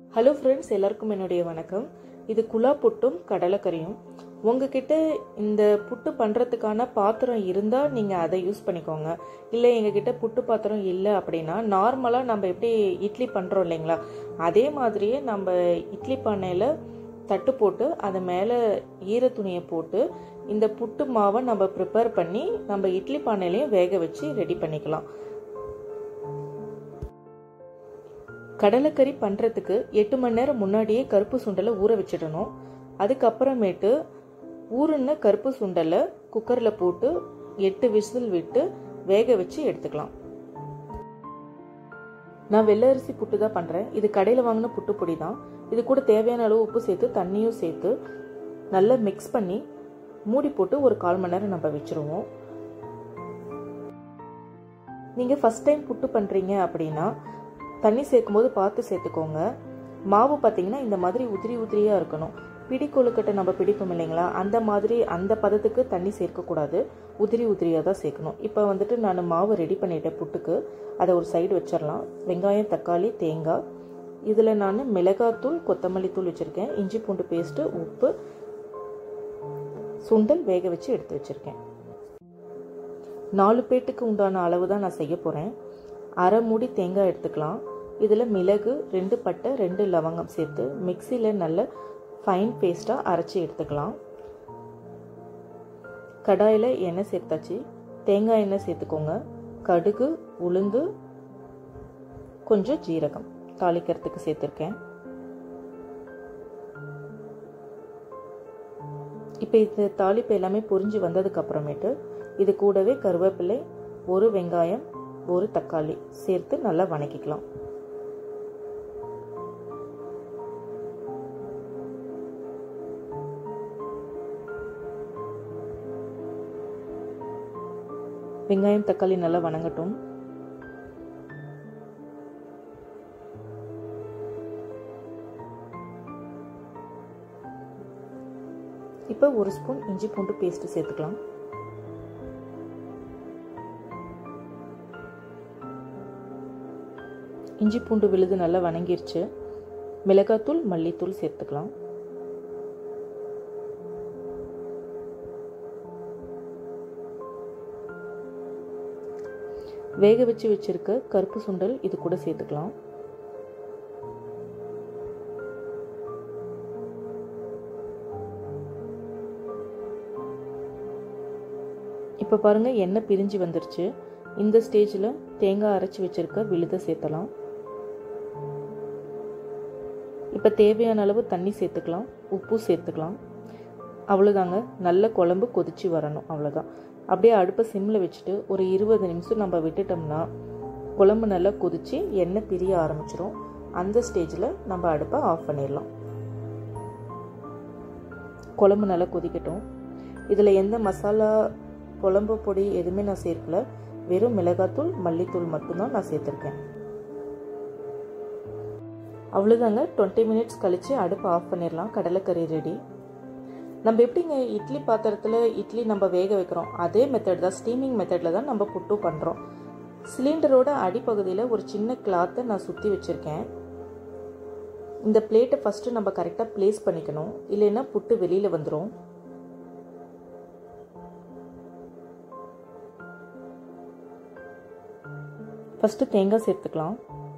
hello friends எல்லாருக்கும் என்னுடைய வணக்கம் இது குலா புட்டும் கடலைக்கறியும் உங்ககிட்ட இந்த புட்டு பண்ணுறதுக்கான பாத்திரம் இருந்தால் நீங்கள் அதை யூஸ் பண்ணிக்கோங்க இல்லை எங்ககிட்ட புட்டு பாத்திரம் இல்லை அப்படின்னா நார்மலாக நம்ம எப்படி இட்லி பண்ணுறோம் இல்லைங்களா அதே மாதிரியே நம்ம இட்லி பானையில் தட்டு போட்டு அது மேலே ஈர துணியை போட்டு இந்த புட்டு மாவை நம்ம ப்ரிப்பேர் பண்ணி நம்ம இட்லி பானையிலையும் வேக வச்சு ரெடி பண்ணிக்கலாம் கடலைக்கறி பண்ணுறதுக்கு எட்டு மணி நேரம் முன்னாடியே கருப்பு சுண்டலை ஊற வச்சிடணும் அதுக்கப்புறமேட்டு ஊறுன கருப்பு சுண்டலை குக்கரில் போட்டு எட்டு விசில் விட்டு வேக வச்சு எடுத்துக்கலாம் நான் வெள்ளை அரிசி புட்டு தான் பண்ணுறேன் இது கடையில் வாங்கின புட்டு பொடி தான் இது கூட தேவையான அளவு உப்பு சேர்த்து தண்ணியும் சேர்த்து நல்லா மிக்ஸ் பண்ணி மூடி போட்டு ஒரு கால் மணி நேரம் நம்ம வச்சுருவோம் நீங்கள் ஃபஸ்ட் டைம் புட்டு பண்ணுறீங்க அப்படின்னா தண்ணி சேர்க்கும் போது பார்த்து சேர்த்துக்கோங்க மாவு பார்த்தீங்கன்னா இந்த மாதிரி உதிரி உதிரியாக இருக்கணும் பிடி கொழுக்கட்டை நம்ம பிடிப்போம் இல்லைங்களா அந்த மாதிரி அந்த பதத்துக்கு தண்ணி சேர்க்கக்கூடாது உதிரி உதிரியாக தான் சேர்க்கணும் இப்போ வந்துட்டு நான் மாவு ரெடி பண்ணிட்டேன் புட்டுக்கு அதை ஒரு சைடு வச்சிடலாம் வெங்காயம் தக்காளி தேங்காய் இதில் நான் மிளகாத்தூள் கொத்தமல்லி தூள் வச்சுருக்கேன் இஞ்சி பூண்டு பேஸ்ட்டு உப்பு சுண்டல் வேக வச்சு எடுத்து வச்சுருக்கேன் நாலு பேட்டுக்கு உண்டான அளவு தான் நான் செய்ய போகிறேன் அரை மூடி தேங்காய் எடுத்துக்கலாம் இதில் மிளகு ரெண்டு பட்டை ரெண்டு லவங்கம் சேர்த்து மிக்சியில் நல்ல ஃபைன் பேஸ்ட்டாக அரைச்சி எடுத்துக்கலாம் கடாயில் எண்ணெய் சேர்த்தாச்சு தேங்காய் எண்ணெய் சேர்த்துக்கோங்க கடுகு உளுந்து கொஞ்சம் ஜீரகம் தாளிக்கிறதுக்கு சேர்த்துருக்கேன் இப்போ இந்த தாளிப்பு எல்லாமே பொரிஞ்சு வந்ததுக்கு அப்புறமேட்டு இது கூடவே கருவேப்பிலை ஒரு வெங்காயம் ஒரு தக்காளி சேர்த்து நல்லா வணக்கிக்கலாம் வெங்காயம் தக்காளி நல்லா வணங்கட்டும் இப்போ ஒரு ஸ்பூன் இஞ்சி பூண்டு பேஸ்ட் சேர்த்துக்கலாம் இஞ்சி பூண்டு விழுது நல்லா வணங்கிருச்சு மிளகாத்தூள் மல்லித்தூள் சேர்த்துக்கலாம் வேக வச்சு வச்சிருக்க கருப்பு சுண்டல் இது கூட சேர்த்துக்கலாம் இப்போ பாருங்கள் எண்ணெய் பிரிஞ்சு வந்துருச்சு இந்த ஸ்டேஜில் தேங்காய் அரைச்சி வச்சுருக்க விழுதை சேர்த்தலாம் இப்போ தேவையான அளவு தண்ணி சேர்த்துக்கலாம் உப்பு சேர்த்துக்கலாம் அவ்வளோதாங்க நல்ல குழம்பு கொதிச்சு வரணும் அவ்வளோதான் அப்படியே அடுப்பை சிம்மில் வச்சுட்டு ஒரு இருபது நிமிஷம் நம்ம விட்டுட்டோம்னா குழம்பு நல்லா கொதித்து எண்ணெய் பிரிய ஆரம்பிச்சிரும் அந்த ஸ்டேஜில் நம்ம அடுப்பை ஆஃப் பண்ணிடலாம் குழம்பு நல்லா கொதிக்கட்டும் இதில் எந்த மசாலா குழம்பு பொடி எதுவுமே நான் சேர்க்கல வெறும் மிளகாத்தூள் மல்லித்தூள் மட்டும்தான் நான் சேர்த்துருக்கேன் அவ்வளோதாங்க டுவெண்ட்டி மினிட்ஸ் கழித்து அடுப்பை ஆஃப் பண்ணிடலாம் கடலைக்கறி ரெடி நம்ம எப்படிங்க இட்லி பாத்திரத்தில் இட்லி நம்ம வேக வைக்கிறோம் அதே மெத்தட் தான் ஸ்டீமிங் மெத்தடில் தான் நம்ம புட்டு பண்ணுறோம் சிலிண்டரோட அடிப்பகுதியில் ஒரு சின்ன கிளாத்தை நான் சுற்றி வச்சுருக்கேன் இந்த பிளேட்டை ஃபஸ்ட்டு நம்ம கரெக்டாக ப்ளேஸ் பண்ணிக்கணும் இல்லைன்னா புட்டு வெளியில் வந்துடும் ஃபஸ்ட்டு தேங்காய் சேர்த்துக்கலாம்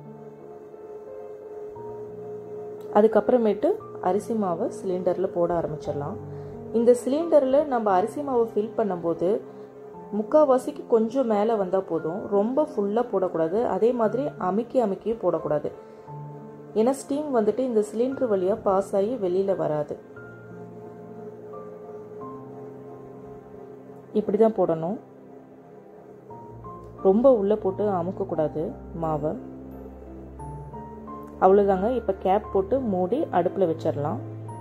அதுக்கப்புறமேட்டு அரிசி மாவை சிலிண்டரில் போட ஆரம்பிச்சிடலாம் இந்த சிலிண்டரில் நம்ம அரிசி மாவை ஃபில் பண்ணும்போது முக்கால்வாசிக்கு கொஞ்சம் மேலே வந்தால் போதும் ரொம்ப ஃபுல்லாக போடக்கூடாது அதே மாதிரி அமுக்கி அமுக்கியும் போடக்கூடாது ஏன்னா ஸ்டீம் வந்துட்டு இந்த சிலிண்டர் வழியாக பாஸ் ஆகி வெளியில் வராது இப்படி தான் போடணும் ரொம்ப உள்ளே போட்டு அமுக்கக்கூடாது மாவை அவ்வளோதாங்க இப்போ கேப் போட்டு மூடி அடுப்பில் வச்சிடலாம்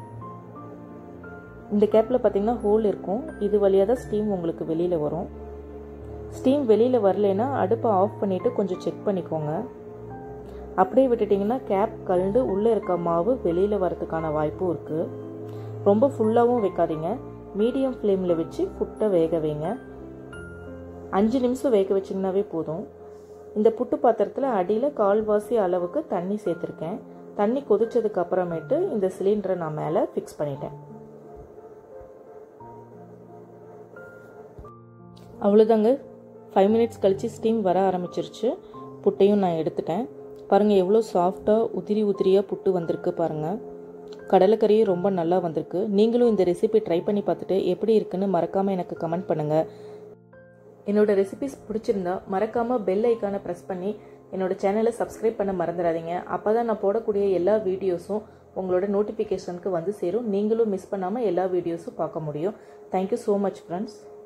இந்த கேப்பில் பார்த்தீங்கன்னா ஹோல் இருக்கும் இது வழியாக தான் ஸ்டீம் உங்களுக்கு வெளியில் வரும் ஸ்டீம் வெளியில் வரலைன்னா அடுப்பை ஆஃப் பண்ணிவிட்டு கொஞ்சம் செக் பண்ணிக்கோங்க அப்படியே விட்டுட்டிங்கன்னா கேப் கலண்டு உள்ளே இருக்க மாவு வெளியில் வரதுக்கான வாய்ப்பும் இருக்குது ரொம்ப ஃபுல்லாகவும் வைக்காதீங்க மீடியம் ஃப்ளேமில் வச்சு புட்டை வேக வைங்க அஞ்சு நிமிஷம் வேக வச்சிங்கனாவே போதும் இந்த புட்டு பாத்திரத்தில் அடியில் கால்வாசி அளவுக்கு தண்ணி சேர்த்துருக்கேன் தண்ணி கொதிச்சதுக்கு அப்புறமேட்டு இந்த சிலிண்டரை நான் மேலே ஃபிக்ஸ் பண்ணிட்டேன் அவ்வளோதாங்க ஃபைவ் மினிட்ஸ் கழித்து ஸ்டீம் வர ஆரம்பிச்சிருச்சு புட்டையும் நான் எடுத்துட்டேன் பாருங்கள் எவ்வளோ சாஃப்டாக உதிரி உதிரியாக புட்டு வந்திருக்கு பாருங்கள் கடலைக்கறியும் ரொம்ப நல்லா வந்திருக்கு நீங்களும் இந்த ரெசிபி ட்ரை பண்ணி பார்த்துட்டு எப்படி இருக்குன்னு மறக்காமல் எனக்கு கமெண்ட் பண்ணுங்கள் என்னோட ரெசிபிஸ் பிடிச்சிருந்தா மறக்காமல் பெல் ஐக்கானை ப்ரெஸ் பண்ணி என்னோட சேனலை சப்ஸ்கிரைப் பண்ண மறந்துடாதீங்க அப்போ தான் நான் போடக்கூடிய எல்லா வீடியோஸும் உங்களோட நோட்டிஃபிகேஷனுக்கு வந்து சேரும் நீங்களும் மிஸ் பண்ணாமல் எல்லா வீடியோஸும் பார்க்க முடியும் தேங்க்யூ ஸோ மச் ஃப்ரெண்ட்ஸ்